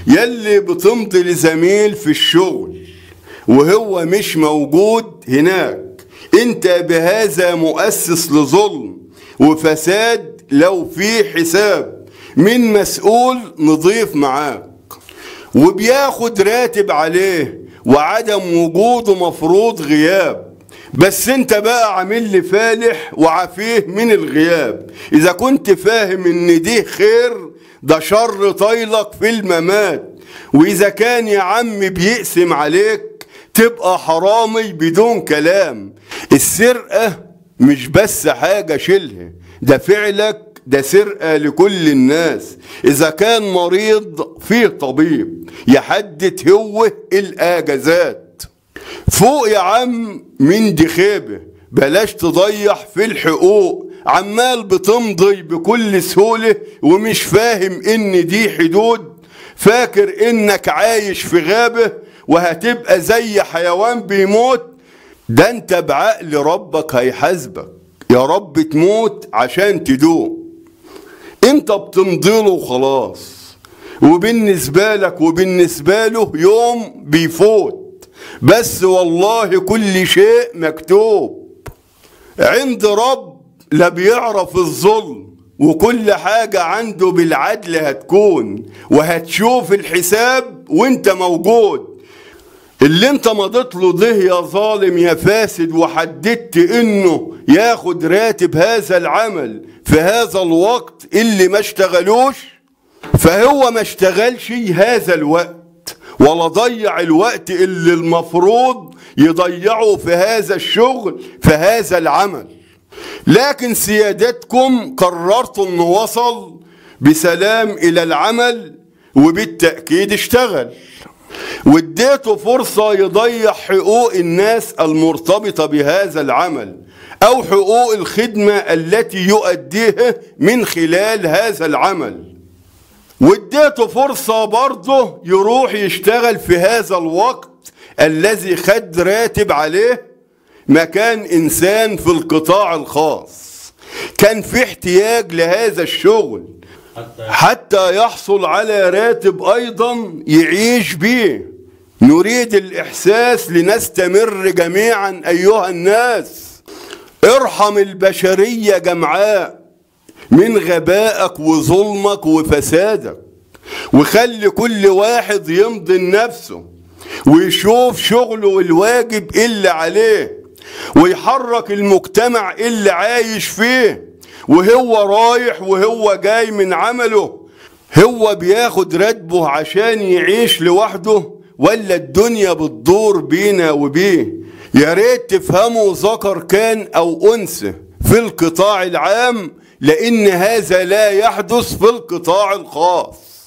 يلي بتمضي لزميل في الشغل وهو مش موجود هناك انت بهذا مؤسس لظلم وفساد لو في حساب من مسؤول نضيف معاك وبياخد راتب عليه وعدم وجوده مفروض غياب بس انت بقى عامل لي فالح وعافيه من الغياب اذا كنت فاهم ان دي خير ده شر طايلك في الممات واذا كان يا عم بيقسم عليك تبقى حرامي بدون كلام السرقة مش بس حاجة شيلها ده فعلك ده سرقة لكل الناس إذا كان مريض فيه طبيب يحدد هو الآجازات فوق يا عم من دي خيبة بلاش تضيع في الحقوق عمال بتمضي بكل سهولة ومش فاهم ان دي حدود فاكر انك عايش في غابة وهتبقى زي حيوان بيموت ده انت بعقل ربك هيحاسبك يا رب تموت عشان تدوق انت بتمضيله وخلاص وبالنسبة لك وبالنسبة له يوم بيفوت بس والله كل شيء مكتوب عند رب لا بيعرف الظلم وكل حاجة عنده بالعدل هتكون وهتشوف الحساب وانت موجود اللي انت مضيت له ده يا ظالم يا فاسد وحددت انه ياخد راتب هذا العمل في هذا الوقت اللي ما اشتغلوش فهو ما اشتغلش هذا الوقت ولا ضيع الوقت اللي المفروض يضيعه في هذا الشغل في هذا العمل لكن سيادتكم قررتوا انه وصل بسلام الى العمل وبالتأكيد اشتغل واديته فرصة يضيع حقوق الناس المرتبطة بهذا العمل أو حقوق الخدمة التي يؤديها من خلال هذا العمل واديته فرصة برضه يروح يشتغل في هذا الوقت الذي خد راتب عليه مكان إنسان في القطاع الخاص كان في احتياج لهذا الشغل حتى يحصل على راتب أيضا يعيش به نريد الإحساس لنستمر جميعا أيها الناس ارحم البشرية جمعاء من غبائك وظلمك وفسادك وخلي كل واحد يمضي لنفسه ويشوف شغله والواجب اللي عليه ويحرك المجتمع اللي عايش فيه وهو رايح وهو جاي من عمله هو بياخد راتبه عشان يعيش لوحده ولا الدنيا بتدور بينا وبيه يا ريت تفهموا ذكر كان او انثى في القطاع العام لان هذا لا يحدث في القطاع الخاص